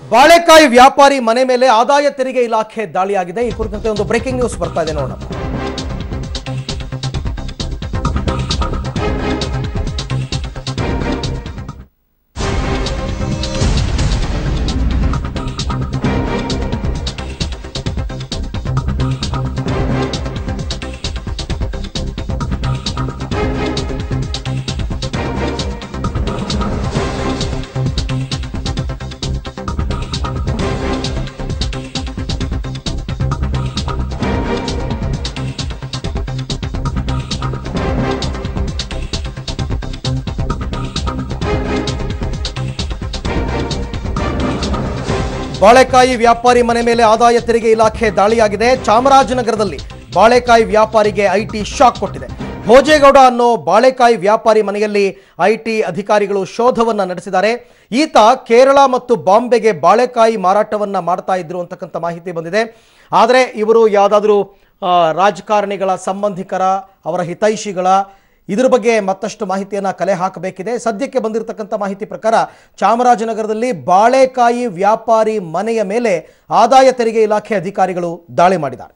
ಬಾಳೆಕಾಯಿ ವ್ಯಾಪಾರಿ ಮನೆ ಮೇಲೆ ಆದಾಯ ತೆರಿಗೆ ಇಲಾಖೆ ದಾಳಿಯಾಗಿದೆ ಈ ಕುರಿತಂತೆ ಒಂದು ಬ್ರೇಕಿಂಗ್ ನ್ಯೂಸ್ ಬರ್ತಾ ಇದೆ ನೋಡೋಣ ಬಾಳೆಕಾಯಿ ವ್ಯಾಪಾರಿ ಮನೆ ಮೇಲೆ ಆದಾಯ ತೆರಿಗೆ ಇಲಾಖೆ ದಾಳಿಯಾಗಿದೆ ಚಾಮರಾಜನಗರದಲ್ಲಿ ಬಾಳೆಕಾಯಿ ವ್ಯಾಪಾರಿಗೆ ಐಟಿ ಶಾಕ್ ಕೊಟ್ಟಿದೆ ಭೋಜೇಗೌಡ ಅನ್ನೋ ಬಾಳೆಕಾಯಿ ವ್ಯಾಪಾರಿ ಮನೆಯಲ್ಲಿ ಐಟಿ ಅಧಿಕಾರಿಗಳು ಶೋಧವನ್ನ ನಡೆಸಿದ್ದಾರೆ ಈತ ಕೇರಳ ಮತ್ತು ಬಾಂಬೆಗೆ ಬಾಳೆಕಾಯಿ ಮಾರಾಟವನ್ನ ಮಾಡ್ತಾ ಇದ್ರು ಅಂತಕ್ಕಂಥ ಮಾಹಿತಿ ಬಂದಿದೆ ಆದರೆ ಇವರು ಯಾವುದಾದ್ರೂ ರಾಜಕಾರಣಿಗಳ ಸಂಬಂಧಿಕರ ಅವರ ಹಿತೈಷಿಗಳ ಇದ್ರ ಬಗ್ಗೆ ಮತ್ತಷ್ಟು ಮಾಹಿತಿಯನ್ನು ಕಲೆ ಹಾಕಬೇಕಿದೆ ಸದ್ಯಕ್ಕೆ ಬಂದಿರತಕ್ಕಂಥ ಮಾಹಿತಿ ಪ್ರಕಾರ ಚಾಮರಾಜನಗರದಲ್ಲಿ ಬಾಳೆಕಾಯಿ ವ್ಯಾಪಾರಿ ಮನೆಯ ಮೇಲೆ ಆದಾಯ ತೆರಿಗೆ ಇಲಾಖೆ ಅಧಿಕಾರಿಗಳು ದಾಳಿ ಮಾಡಿದ್ದಾರೆ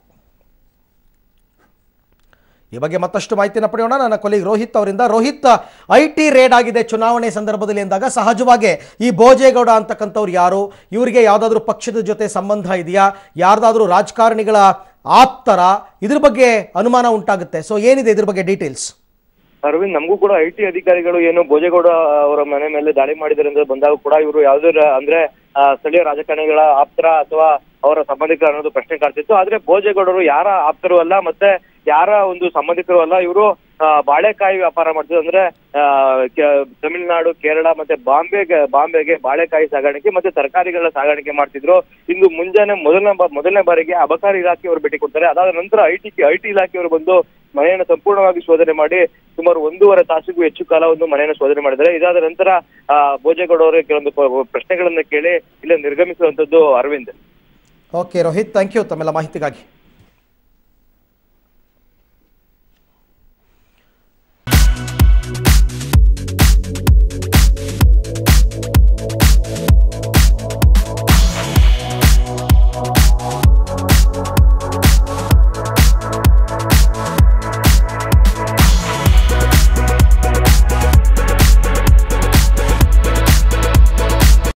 ಈ ಬಗ್ಗೆ ಮತ್ತಷ್ಟು ಮಾಹಿತಿಯನ್ನು ಪಡೆಯೋಣ ನನ್ನ ಕೊಲಿಗ್ ರೋಹಿತ್ ಅವರಿಂದ ರೋಹಿತ್ ಐ ಟಿ ರೇಡ್ ಆಗಿದೆ ಚುನಾವಣೆ ಸಂದರ್ಭದಲ್ಲಿ ಎಂದಾಗ ಸಹಜವಾಗಿ ಈ ಭೋಜೇಗೌಡ ಅಂತಕ್ಕಂಥವ್ರು ಯಾರು ಇವರಿಗೆ ಯಾವುದಾದ್ರೂ ಪಕ್ಷದ ಜೊತೆ ಸಂಬಂಧ ಇದೆಯಾ ಯಾರ್ದಾದ್ರೂ ರಾಜಕಾರಣಿಗಳ ಆಪ್ತರ ಇದ್ರ ಬಗ್ಗೆ ಅನುಮಾನ ಉಂಟಾಗುತ್ತೆ ಸೊ ಏನಿದೆ ಇದ್ರ ಬಗ್ಗೆ ಡೀಟೇಲ್ಸ್ ಅರವಿಂದ್ ನಮಗೂ ಕೂಡ ಐ ಟಿ ಅಧಿಕಾರಿಗಳು ಏನು ಭೋಜೇಗೌಡ ಅವರ ಮನೆ ಮೇಲೆ ದಾಳಿ ಮಾಡಿದ್ದಾರೆ ಅಂತ ಬಂದಾಗ ಕೂಡ ಇವರು ಯಾವುದೇ ರ- ಅಂದ್ರೆ ಆ, ಸ್ಥಳೀಯ ರಾಜಕಾರಣಿಗಳ ಆಪ್ತರ ಅಥವಾ ಅವರ ಸಂಬಂಧಿಕರು ಅನ್ನೋದು ಪ್ರಶ್ನೆ ಕಾಡ್ತಿತ್ತು ಆದ್ರೆ ಭೋಜೇಗೌಡರು ಯಾರ ಆಪ್ತರು ಅಲ್ಲ ಮತ್ತೆ ಯಾರ ಒಂದು ಸಂಬಂಧಿಕರು ಅಲ್ಲ ಇವರು ಬಾಳೆಕಾಯಿ ವ್ಯಾಪಾರ ಮಾಡ್ತಿದ್ರು ಅಂದ್ರೆ ಆ, ಕೆ- ತಮಿಳುನಾಡು ಕೇರಳ ಮತ್ತೆ ಬಾಂಬೆಗೆ ಬಾಂಬೆಗೆ ಬಾಳೆಕಾಯಿ ಸಾಗಾಣಿಕೆ ಮತ್ತೆ ತರಕಾರಿಗಳ ಸಾಗಾಣಿಕೆ ಮಾಡ್ತಿದ್ರು ಇಂದು ಮುಂಜಾನೆ ಮೊದಲನೇ ಬಾ- ಮೊದಲನೇ ಬಾರಿಗೆ ಅಬಕಾರಿ ಇಲಾಖೆಯವರು ಭೇಟಿ ಕೊಡ್ತಾರೆ ಅದಾದ ನಂತರ ಐ ಟಿ ಐ ಟಿ ಇಲಾಖೆಯವರು ಬಂದು ಮನೆಯನ್ನು ಸಂಪೂರ್ಣವಾಗಿ ಶೋಧನೆ ಮಾಡಿ ಸುಮಾರು ಒಂದೂವರೆ ತಾಸಿಗೂ ಹೆಚ್ಚು ಕಾಲ ಒಂದು ಮನೆಯನ್ನು ಶೋಧನೆ ಮಾಡಿದ್ದಾರೆ ಇದಾದ ನಂತರ ಆ, ಭೋಜೇಗೌಡ ಅವರು ಕೆಲವೊಂದು ಪ- ಪ್ರಶ್ನೆಗಳನ್ನ ಕೇಳಿ ಇಲ್ಲೇ ನಿರ್ಗಮಿಸುವಂತದ್ದು Arvind okay Rohit thank you ತಮ್ಮೆಲ್ಲ ಮಾಹಿತಿಗಾಗಿ